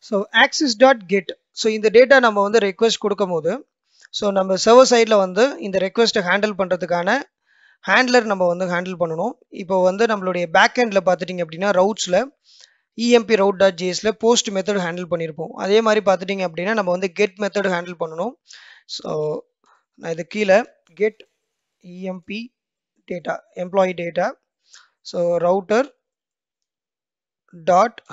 so axios dot get so இந்த data நம்ம வந்து ரெக்வெஸ்ட் கொடுக்கும் போது ஸோ நம்ம சர்வர் சைடில் வந்து இந்த ரெக்வெஸ்ட்டை ஹேண்டில் பண்ணுறதுக்கான ஹேண்ட்லர் நம்ம வந்து ஹேண்டில் பண்ணணும் இப்போ வந்து நம்மளுடைய பேக் எண்டில் பார்த்துட்டிங்க அப்படின்னா ரவுட்ஸில் இஎம்பி ரவுட் டாட் ஜேஸில் போஸ்ட் மெத்தட் ஹேண்டில் பண்ணியிருப்போம் அதே மாதிரி பார்த்துட்டிங்க அப்படின்னா நம்ம வந்து கெட் மெத்தட் ஹேண்டில் பண்ணணும் ஸோ நான் இது கீழே get EMP data employee data so router dot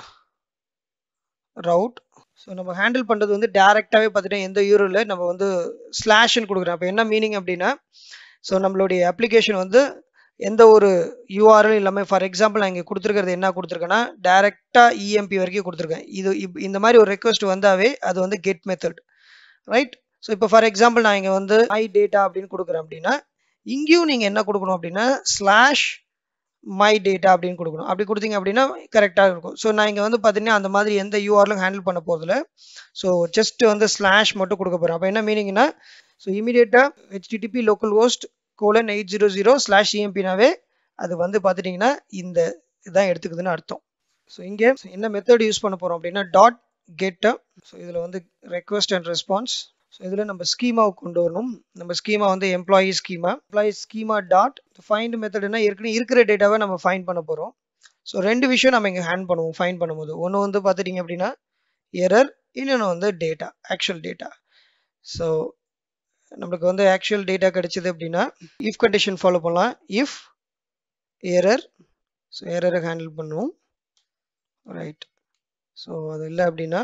route so நம்ம ஹேண்டில் பண்ணுறது வந்து டேரெக்டாகவே பார்த்துட்டு எந்த யூரில் நம்ம வந்து ஸ்லாஷ்னு கொடுக்குறோம் அப்போ என்ன மீனிங் அப்படின்னா ஸோ நம்மளுடைய அப்ளிகேஷன் வந்து எந்த ஒரு யூஆர்எல் இல்லாமல் ஃபார் எக்ஸாம்பிள் நான் இங்கே கொடுத்துருக்கிறது என்ன கொடுத்துருக்கேன்னா டேரெக்டாக இஎம்பி வரைக்கும் கொடுத்துருக்கேன் இது இப் இந்த மாதிரி ஒரு ரெக்வஸ்ட் வந்தாவே அது வந்து கெட் மெத்தட் ரைட் ஸோ இப்போ ஃபார் எக்ஸாம்பிள் நான் இங்கே வந்து ஐ டேட்டா அப்படின்னு கொடுக்குறேன் அப்படின்னா இங்கேயும் நீங்கள் என்ன கொடுக்கணும் அப்படின்னா ஸ்லாஷ் மை டேட்டா அப்படின்னு கொடுக்கணும் அப்படி கொடுத்தீங்க அப்படின்னா கரெக்டாக இருக்கும் ஸோ நான் இங்கே வந்து பார்த்தீங்கன்னா அந்த மாதிரி எந்த யூஆர்லும் ஹேண்டில் பண்ண போதில்ல ஸோ ஜஸ்ட் வந்து ஸ்லாஷ் மட்டும் கொடுக்க போகிறேன் அப்போ என்ன மீனிங்னா ஸோ இமீடியட்டாக HTTP localhost colon eight zero zero slash இஎம்பினாவே அது வந்து பார்த்துட்டிங்கன்னா இந்த இதான் எடுத்துக்குதுன்னு அர்த்தம் ஸோ இங்கே என்ன மெத்தட் யூஸ் பண்ண போகிறோம் அப்படின்னா டாட் கெட்டு ஸோ இதில் வந்து ரெக்வஸ்ட் அண்ட் ரெஸ்பான்ஸ் ஸோ இதில் நம்ம ஸ்கீமாவை கொண்டு வரணும் நம்ம ஸ்கீமா வந்து employee schema employee schema dot find மெத்தட்னா ஏற்கனவே இருக்கிற டேட்டாவை நம்ம ஃபைண்ட் பண்ண போகிறோம் ஸோ ரெண்டு விஷயம் நம்ம இங்கே ஹேண்ட் பண்ணுவோம் ஃபைண்ட் பண்ணும்போது ஒன்று வந்து பார்த்துட்டிங்க அப்படின்னா எரர் இன்னொன்று வந்து டேட்டா ஆக்சுவல் டேட்டா ஸோ நம்மளுக்கு வந்து ஆக்சுவல் டேட்டா கிடைச்சது அப்படின்னா இஃப் கண்டிஷன் ஃபாலோ பண்ணலாம் இஃப் எரர் ஸோ எரரை ஹேண்டில் பண்ணுவோம் ரைட் ஸோ அது இல்லை அப்படின்னா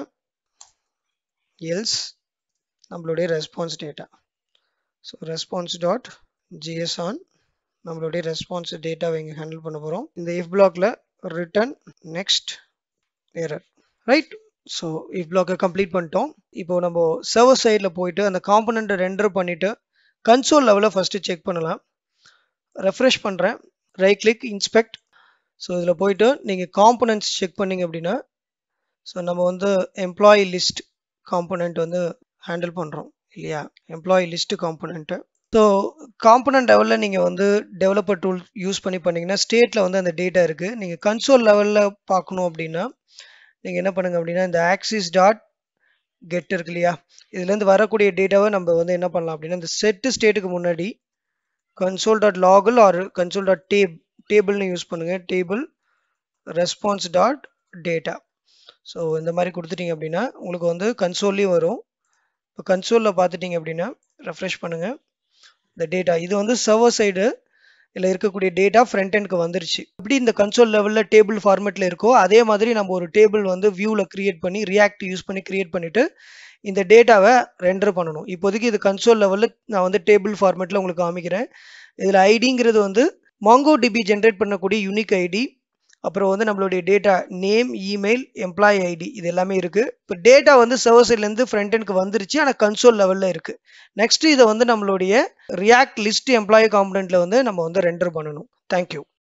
எல்ஸ் நம்மளுடைய response data so response dot JSON நம்மளுடைய ரெஸ்பான்ஸ் டேட்டாவை இங்கே ஹேண்டில் பண்ண போகிறோம் இந்த இஃப் பிளாக்ல return next error right so if பிளாக்கை கம்ப்ளீட் பண்ணிட்டோம் இப்போ நம்ம சர்வர் சைடில் போயிட்டு அந்த காம்பனண்ட்டை ரெண்டர் பண்ணிவிட்டு கன்சோல் லெவலில் ஃபஸ்ட்டு செக் பண்ணலாம் ரெஃப்ரெஷ் பண்ணுறேன் ரைட் கிளிக் இன்ஸ்பெக்ட் ஸோ இதில் போயிட்டு நீங்கள் காம்பனன்ட்ஸ் செக் பண்ணீங்க அப்படின்னா ஸோ நம்ம வந்து எம்ப்ளாயி லிஸ்ட் காம்பனண்ட் வந்து ஹேண்டில் பண்ணுறோம் இல்லையா employee list component so component லெவலில் நீங்கள் வந்து டெவலப்பர் டூல் யூஸ் பண்ணி பண்ணீங்கன்னா ஸ்டேட்டில் வந்து அந்த டேட்டா இருக்குது நீங்கள் கன்சோல் லெவலில் பார்க்கணும் அப்படின்னா நீங்கள் என்ன பண்ணுங்க அப்படின்னா இந்த ஆக்சிஸ் டாட் கெட் இருக்கு இல்லையா இதுலேருந்து வரக்கூடிய டேட்டாவை நம்ம வந்து என்ன பண்ணலாம் அப்படின்னா இந்த செட்டு ஸ்டேட்டுக்கு முன்னாடி கன்சோல் டாட் லாகில் ஆர் கன்சோல் டாட் டேப் டேபிள்னு யூஸ் பண்ணுங்கள் table response dot data so இந்த மாதிரி கொடுத்துட்டீங்க அப்படின்னா உங்களுக்கு வந்து கன்சோல்லையும் வரும் இப்போ கன்சோலில் பார்த்துட்டிங்க அப்படின்னா ரெஃப்ரெஷ் பண்ணுங்கள் இந்த டேட்டா இது வந்து சர்வர் சைடு இதில் இருக்கக்கூடிய டேட்டா ஃப்ரண்ட் எண்டுக்கு வந்துருச்சு எப்படி இந்த கன்சோல் லெவலில் டேபிள் ஃபார்மேட்டில் இருக்கோ அதே மாதிரி நம்ம ஒரு டேபிள் வந்து வியூவில் க்ரியேட் பண்ணி ரியாக்ட் யூஸ் பண்ணி க்ரியேட் பண்ணிவிட்டு இந்த டேட்டாவை ரெண்டர் பண்ணணும் இப்போதைக்கு இது கன்சோல் லெவலில் நான் வந்து டேபிள் ஃபார்மேட்டில் உங்களுக்கு காமிக்கிறேன் இதில் ஐடிங்கிறது வந்து மாங்கோ டிபி ஜென்ரேட் பண்ணக்கூடிய யூனிக் ஐடி அப்புறம் வந்து நம்மளுடைய data name email employee ID இது எல்லாமே இருக்குது இப்போ டேட்டா வந்து சர்வர் சைட்லேருந்து ஃப்ரண்ட் எண்டுக்கு வந்துருச்சு ஆனால் கன்சோல் லெவலில் இருக்குது நெக்ஸ்ட் இதை வந்து நம்மளுடைய ரியாக்ட் லிஸ்ட் எம்ப்ளாயி காம்பனண்ட்டில் வந்து நம்ம வந்து ரெண்டர் பண்ணணும் தேங்க்யூ